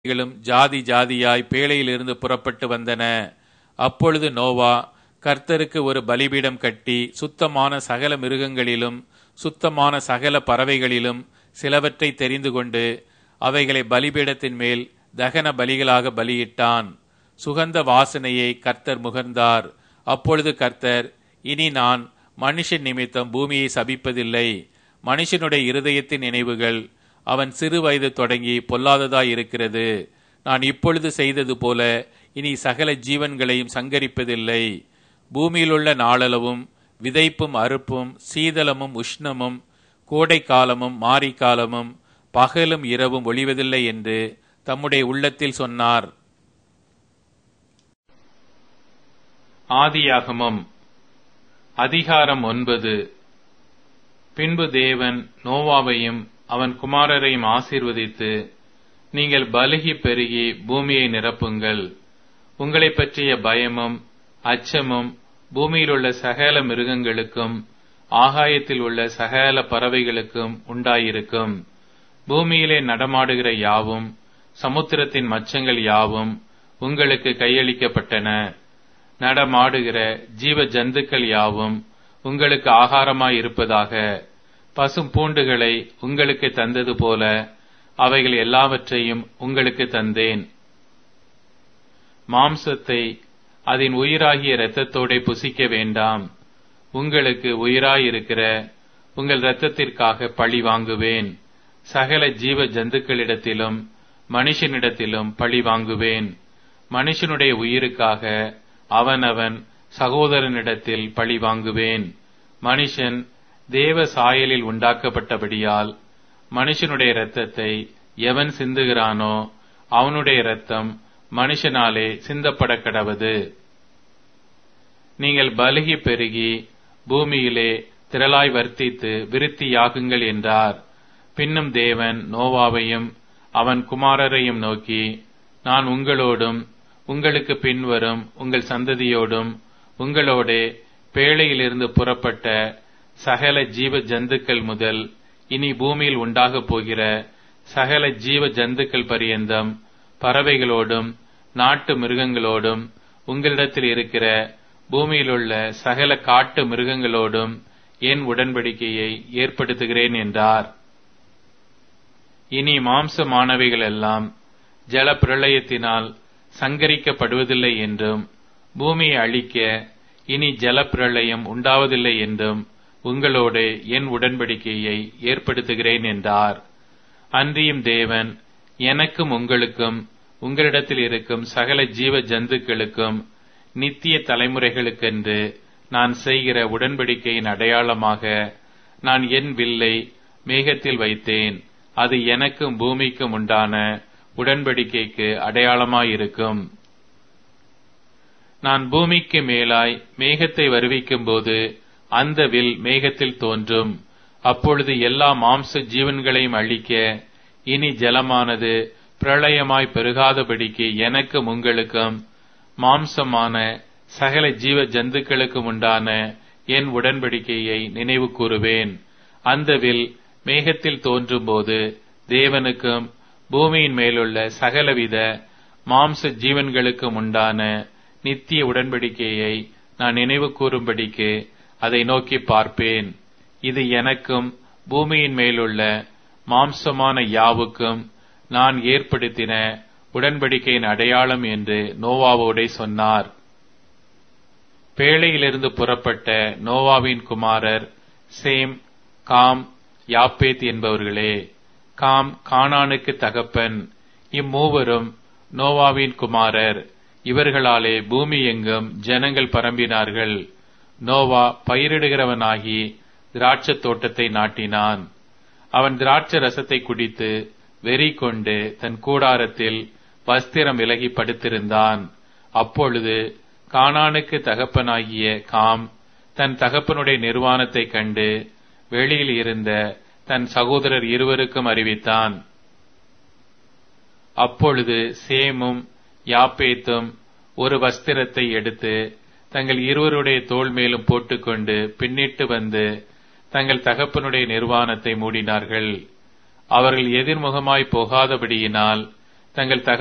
களும் ஜாதி ஜாதியாய் பேழையிலிருந்து புறப்பட்டு வந்தன அப்பொழுது நோவா கர்த்தருக்கு ஒரு பலிபீடம் கட்டி சுத்தமான சகல மிருகங்களிலும் சுத்தமான சகல பறவைகளிலும் சிலவற்றை தெரிந்து கொண்டு அவைகளை பலிபீடத்தின் மேல் தகன பலிகளாக பலியிட்டான் சுகந்த வாசனையை கர்த்தர் முகர்ந்தார் அப்பொழுது கர்த்தர் இனி நான் மனுஷன் நிமித்தம் பூமியை சபிப்பதில்லை மனுஷனுடைய இருதயத்தின் நினைவுகள் அவன் சிறு வயது தொடங்கி பொல்லாததாய் இருக்கிறது நான் இப்பொழுது செய்தது போல இனி சகல ஜீவன்களையும் சங்கரிப்பதில்லை பூமியிலுள்ள நாளளவும் விதைப்பும் அறுப்பும் சீதளமும் உஷ்ணமும் கோடை காலமும் மாரிக்காலமும் பகலும் இரவும் ஒளிவதில்லை என்று தம்முடைய உள்ளத்தில் சொன்னார் ஆதியாகமம் அதிகாரம் ஒன்பது பின்பு தேவன் நோவாவையும் அவன் குமாரரையும் ஆசீர்வதித்து நீங்கள் பலுகி பெருகி பூமியை நிரப்புங்கள் உங்களைப் பற்றிய பயமும் அச்சமும் பூமியிலுள்ள சகல மிருகங்களுக்கும் ஆகாயத்தில் உள்ள சகல பறவைகளுக்கும் உண்டாயிருக்கும் பூமியிலே நடமாடுகிற யாவும் சமுத்திரத்தின் மச்சங்கள் யாவும் உங்களுக்கு கையளிக்கப்பட்டன நடமாடுகிற ஜீவ ஜந்துக்கள் யாவும் உங்களுக்கு ஆகாரமாய் இருப்பதாக பசும் பூண்டுகளை உங்களுக்கு தந்தது போல அவைகள் எல்லாவற்றையும் உங்களுக்கு தந்தேன் மாம்சத்தை அதன் உயிராகிய இரத்தத்தோட புசிக்க வேண்டாம் உங்களுக்கு உயிராயிருக்கிற உங்கள் இரத்தத்திற்காக பழி வாங்குவேன் சகல ஜீவ ஜந்துக்களிடத்திலும் மனுஷனிடத்திலும் பழி வாங்குவேன் மனுஷனுடைய உயிருக்காக அவனவன் சகோதரனிடத்தில் பழி வாங்குவேன் மனுஷன் தேவ சாயலில் உண்டாக்கப்பட்டபடியால் மனுஷனுடைய இரத்தத்தை எவன் சிந்துகிறானோ அவனுடைய இரத்தம் மனுஷனாலே சிந்தப்பட கடவது நீங்கள் பலுகி பெருகி பூமியிலே திரளாய் வர்த்தித்து விருத்தியாகுங்கள் என்றார் பின்னும் தேவன் நோவாவையும் அவன் குமாரரையும் நோக்கி நான் உங்களோடும் உங்களுக்கு பின்வரும் உங்கள் சந்ததியோடும் உங்களோடே பேழையிலிருந்து புறப்பட்ட சகல ஜீவ ஜந்துக்கள் முதல் இனி பூமியில் உண்டாகப் போகிற சகல ஜீவ ஜந்துக்கள் பரியந்தம் பறவைகளோடும் நாட்டு மிருகங்களோடும் உங்களிடத்தில் இருக்கிற பூமியிலுள்ள சகல காட்டு மிருகங்களோடும் என் உடன்படிக்கையை ஏற்படுத்துகிறேன் என்றார் இனி மாம்சமானவைகள் எல்லாம் ஜல பிரளயத்தினால் சங்கரிக்கப்படுவதில்லை என்றும் பூமியை அழிக்க இனி ஜல பிரளயம் உண்டாவதில்லை என்றும் உங்களோடு என் உடன்படிக்கையை ஏற்படுத்துகிறேன் என்றார் அன்றியும் தேவன் எனக்கும் உங்களுக்கும் உங்களிடத்தில் இருக்கும் சகல ஜீவ ஜந்துக்களுக்கும் நித்திய தலைமுறைகளுக்கென்று நான் செய்கிற உடன்படிக்கையின் அடையாளமாக நான் என் வில்லை மேகத்தில் வைத்தேன் அது எனக்கும் பூமிக்கும் உண்டான உடன்படிக்கைக்கு அடையாளமாயிருக்கும் நான் பூமிக்கு மேலாய் மேகத்தை வருவிக்கும் போது அந்த வில் மேகத்தில் தோன்றும் அப்பொழுது எல்லா மாம்ச ஜீவன்களையும் அழிக்க இனி ஜலமானது பிரளயமாய் பெருகாதபடிக்கு எனக்கும் உங்களுக்கும் மாம்சமான சகல ஜீவ ஜந்துக்களுக்கும் உண்டான என் உடன்படிக்கையை நினைவு கூறுவேன் அந்த வில் மேகத்தில் தோன்றும் போது தேவனுக்கும் பூமியின் மேலுள்ள சகலவித மாம்ச ஜீவன்களுக்கும் உண்டான நித்திய உடன்படிக்கையை நான் நினைவு கூறும்படிக்கு அதை நோக்கி பார்ப்பேன் இது எனக்கும் பூமியின் மேலுள்ள மாம்சமான யாவுக்கும் நான் ஏற்படுத்தின உடன்படிக்கையின் அடையாளம் என்று நோவாவோடே சொன்னார் பேழையிலிருந்து புறப்பட்ட நோவாவின் குமாரர் சேம் காம் யாப்பேத் என்பவர்களே காம் கானானுக்கு தகப்பன் இம்மூவரும் நோவாவின் குமாரர் இவர்களாலே பூமி எங்கும் ஜனங்கள் பரம்பினார்கள் நோவா பயிரிடுகிறவனாகி திராட்சத் தோட்டத்தை நாட்டினான் அவன் திராட்ச ரசத்தை குடித்து வெறி கொண்டு தன் கூடாரத்தில் வஸ்திரம் விலகி படுத்திருந்தான் அப்பொழுது கானானுக்கு தகப்பனாகிய காம் தன் தகப்பனுடைய நிர்வாணத்தை கண்டு வெளியில் இருந்த தன் சகோதரர் இருவருக்கும் அறிவித்தான் அப்பொழுது சேமும் யாப்பேத்தும் ஒரு வஸ்திரத்தை எடுத்து தங்கள் இருவருடைய தோல் மேலும் போட்டுக்கொண்டு பின்னிட்டு வந்து தங்கள் தகப்பனுடைய நிர்வாணத்தை மூடினார்கள் அவர்கள் எதிர்முகமாய் போகாதபடியினால் தங்கள்